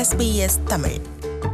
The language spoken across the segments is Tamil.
SBS தமிழ்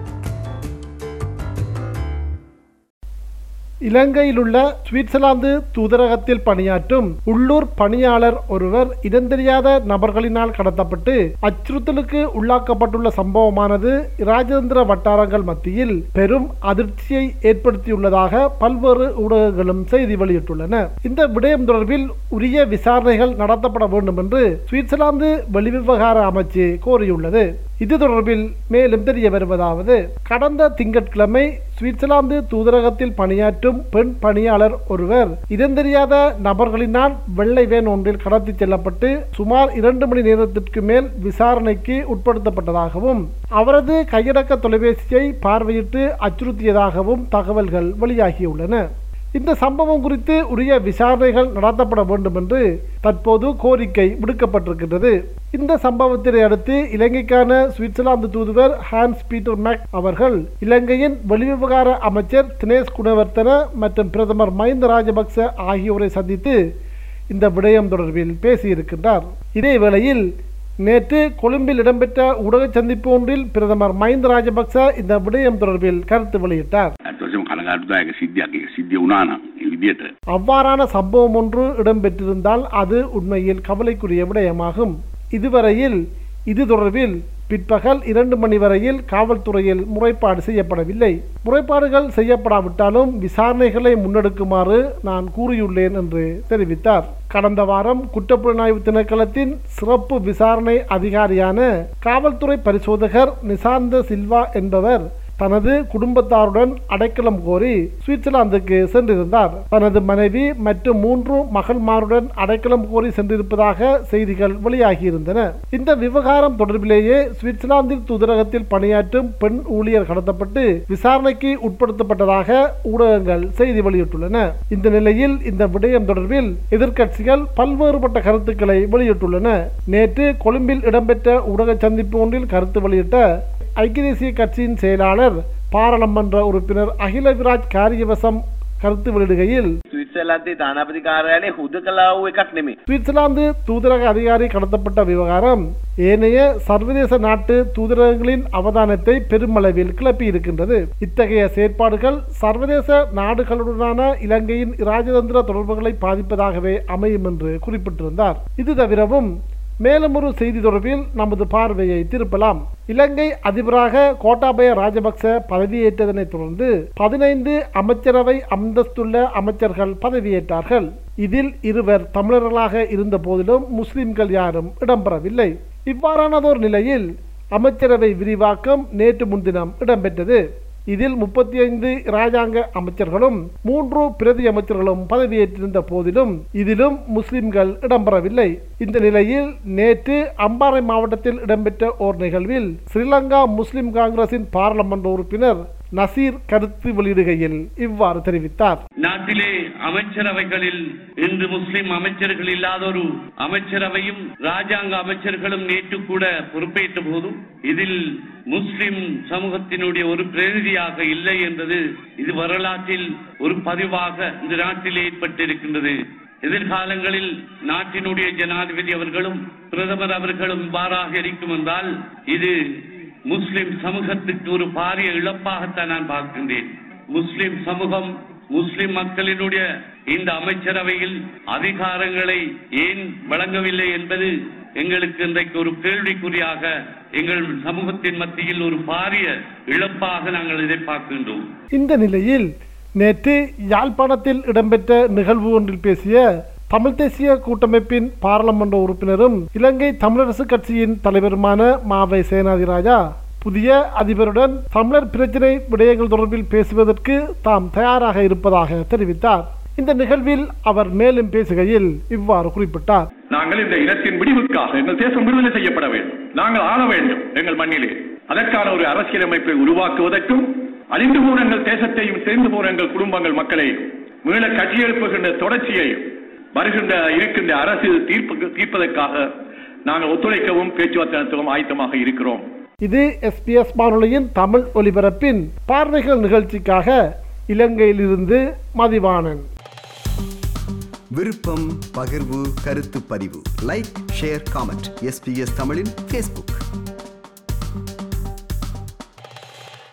இலங்கையிலுள்ள சுவிட்சர்லாந்து தூதரகத்தில் பணியாற்றும் உள்ளூர் பணியாளர் ஒருவர் இடந்தெரியாத நபர்களினால் கடத்தப்பட்டு அச்சுறுத்தலுக்கு உள்ளாக்கப்பட்டுள்ள சம்பவமானது இராஜேந்திர வட்டாரங்கள் மத்தியில் பெரும் அதிர்ச்சியை ஏற்படுத்தியுள்ளதாக பல்வேறு ஊடகங்களும் செய்தி வெளியிட்டுள்ளன இந்த விடயம் தொடர்பில் உரிய விசாரணைகள் நடத்தப்பட வேண்டும் என்று சுவிட்சர்லாந்து வெளிவிவகார அமைச்சு கோரியுள்ளது இது தொடர்பில் மேலும் தெரிய வருவதாவது கடந்த திங்கட்கிழமை சுவிட்சர்லாந்து தூதரகத்தில் பணியாற்றும் பெண் பணியாளர் ஒருவர் இடந்தெரியாத நபர்களினால் வெள்ளை வேன் ஒன்றில் கடத்தி செல்லப்பட்டு சுமார் இரண்டு மணி நேரத்திற்கு மேல் விசாரணைக்கு உட்படுத்தப்பட்டதாகவும் அவரது கையடக்க தொலைபேசியை பார்வையிட்டு அச்சுறுத்தியதாகவும் தகவல்கள் வெளியாகியுள்ளன இந்த சம்பவம் குறித்து உரிய விசாரணைகள் நடத்தப்பட வேண்டும் என்று தற்போது கோரிக்கை விடுக்கப்பட்டிருக்கின்றது இந்த சம்பவத்தினை அடுத்து இலங்கைக்கான சுவிட்சர்லாந்து தூதுவர் ஹான்ஸ் பீட்டர் மேக் அவர்கள் இலங்கையின் வெளிவிவகார அமைச்சர் தினேஷ் குணவர்த்தன மற்றும் பிரதமர் மஹிந்த ராஜபக்ச ஆகியோரை சந்தித்து இந்த விடயம் தொடர்பில் பேசியிருக்கின்றார் இதே வேளையில் நேற்று கொழும்பில் இடம்பெற்ற ஊடக சந்திப்பு ஒன்றில் பிரதமர் மஹிந்த ராஜபக்ச இந்த விடயம் தொடர்பில் கருத்து வெளியிட்டார் ඇත්වසම කනගාටුදායක සිද්ධියක් එක සිද්ධිය වුණානම් ඒ විදියට அவ்வாறான சம்பவம் ஒன்று இடம்பெற்றிருந்தால் அது உண்மையில் கவலைக்குரிய விடயமாகும் இதுவரையில் இது தொடர்பில் பிற்பகல் இரண்டு மணி வரையில் காவல்துறையில் முறைப்பாடு செய்யப்படவில்லை முறைப்பாடுகள் செய்யப்படாவிட்டாலும் விசாரணைகளை முன்னெடுக்குமாறு நான் கூறியுள்ளேன் என்று தெரிவித்தார் கடந்த வாரம் குற்றப்புலனாய்வு திணைக்களத்தின் சிறப்பு விசாரணை அதிகாரியான காவல்துறை பரிசோதகர் நிசாந்த சில்வா என்பவர் தனது குடும்பத்தாருடன் அடைக்கலம் கோரி சுவிட்சர்லாந்துக்கு சென்றிருந்தார் தனது மனைவி மற்றும் மூன்று மகள்மாருடன் அடைக்கலம் கோரி சென்றிருப்பதாக செய்திகள் வெளியாகியிருந்தன இந்த விவகாரம் தொடர்பிலேயே சுவிட்சர்லாந்தின் தூதரகத்தில் பணியாற்றும் பெண் ஊழியர் கடத்தப்பட்டு விசாரணைக்கு உட்படுத்தப்பட்டதாக ஊடகங்கள் செய்தி வெளியிட்டுள்ளன இந்த நிலையில் இந்த விடயம் தொடர்பில் எதிர்க்கட்சிகள் பல்வேறுபட்ட கருத்துக்களை வெளியிட்டுள்ளன நேற்று கொழும்பில் இடம்பெற்ற ஊடக சந்திப்பு ஒன்றில் கருத்து வெளியிட்ட ஐக்கிய தேசிய கட்சியின் செயலாளர் பாராளுமன்ற உறுப்பினர் அகில விராஜ் காரியவசம் கருத்து வெளியிடுகையில் ස්විට්සර්ලන්තේ තානාපති කාර්යාලය හුද කලා වූ එකක් නෙමේ. சுவிட்சர்லாந்து தூதரக அதிகாரி கடத்தப்பட்ட விவகாரம் ஏனைய சர்வதேச நாட்டு தூதரகங்களின் அவதானத்தை பெருமளவில் கிளப்பி இருக்கின்றது இத்தகைய செயற்பாடுகள் சர்வதேச நாடுகளுடனான இலங்கையின் இராஜதந்திர தொடர்புகளை பாதிப்பதாகவே அமையும் என்று குறிப்பிட்டிருந்தார் இது தவிரவும் மேலும் ஒரு செய்தி தொடர்பில் நமது பார்வையை திருப்பலாம் இலங்கை அதிபராக கோட்டாபய ராஜபக்ச பதவியேற்றதனைத் தொடர்ந்து பதினைந்து அமைச்சரவை அந்தஸ்துள்ள அமைச்சர்கள் பதவியேற்றார்கள் இதில் இருவர் தமிழர்களாக இருந்த போதிலும் முஸ்லிம்கள் யாரும் இடம்பெறவில்லை இவ்வாறானதோர் நிலையில் அமைச்சரவை விரிவாக்கம் நேற்று முன்தினம் இடம்பெற்றது இதில் முப்பத்தி ஐந்து இராஜாங்க அமைச்சர்களும் மூன்று பிரதி அமைச்சர்களும் பதவியேற்றிருந்த போதிலும் இதிலும் முஸ்லிம்கள் இடம்பெறவில்லை இந்த நிலையில் நேற்று அம்பாறை மாவட்டத்தில் இடம்பெற்ற ஓர் நிகழ்வில் ஸ்ரீலங்கா முஸ்லிம் காங்கிரசின் பாராளுமன்ற உறுப்பினர் நசீர் கருத்து வெளியிடுகையில் இவ்வாறு தெரிவித்தார் நாட்டிலே அமைச்சரவைகளில் இன்று முஸ்லிம் அமைச்சர்கள் இல்லாத ஒரு அமைச்சரவையும் ராஜாங்க அமைச்சர்களும் நேற்று கூட பொறுப்பேற்ற போதும் இதில் முஸ்லிம் சமூகத்தினுடைய ஒரு பிரதிநிதியாக இல்லை என்பது இது வரலாற்றில் ஒரு பதிவாக இந்த நாட்டில் ஏற்பட்டிருக்கின்றது எதிர்காலங்களில் நாட்டினுடைய ஜனாதிபதி அவர்களும் பிரதமர் அவர்களும் இவ்வாறாக இருக்கும் என்றால் இது முஸ்லிம் சமூகத்துக்கு ஒரு பாரிய இழப்பாகத்தான் நான் பார்க்கின்றேன் முஸ்லிம் சமூகம் முஸ்லிம் மக்களினுடைய இந்த அமைச்சரவையில் அதிகாரங்களை ஏன் வழங்கவில்லை என்பது எங்களுக்கு இன்றைக்கு ஒரு கேள்விக்குறியாக எங்கள் சமூகத்தின் மத்தியில் ஒரு பாரிய இழப்பாக நாங்கள் இதை பார்க்கின்றோம் இந்த நிலையில் நேற்று யாழ்ப்பாணத்தில் இடம்பெற்ற நிகழ்வு ஒன்றில் பேசிய தமிழ் தேசிய கூட்டமைப்பின் பாராளுமன்ற உறுப்பினரும் இலங்கை தமிழரசு கட்சியின் தலைவருமான மாவை சேனாதிராஜா புதிய அதிபருடன் தமிழர் பிரச்சினை விடயங்கள் தொடர்பில் பேசுவதற்கு தாம் தயாராக இருப்பதாக தெரிவித்தார் இந்த நிகழ்வில் அவர் மேலும் பேசுகையில் இவ்வாறு குறிப்பிட்டார் நாங்கள் இந்த இனத்தின் விடிவுக்காக எங்கள் தேசம் விடுதலை செய்யப்பட வேண்டும் நாங்கள் ஆள வேண்டும் எங்கள் மண்ணிலே அதற்கான ஒரு அரசியலமைப்பை உருவாக்குவதற்கும் அழிந்து போன எங்கள் தேசத்தையும் தெரிந்து போன எங்கள் குடும்பங்கள் மக்களையும் மீள கட்டியெழுப்புகின்ற தொடர்ச்சியையும் வருகின்ற இருக்கின்ற அரசு தீர்ப்பு தீர்ப்பதற்காக நாங்கள் ஒத்துழைக்கவும் பேச்சுவார்த்தை நடத்தவும் ஆயத்தமாக இருக்கிறோம் இது எஸ்பிஎஸ் வானொலியின் தமிழ் ஒலிபரப்பின் பார்வைகள் நிகழ்ச்சிக்காக இலங்கையிலிருந்து மதிவாணன் விருப்பம் பகிர்வு கருத்து பதிவு லைக் ஷேர் காமெண்ட் எஸ்பிஎஸ் தமிழின் ஃபேஸ்புக்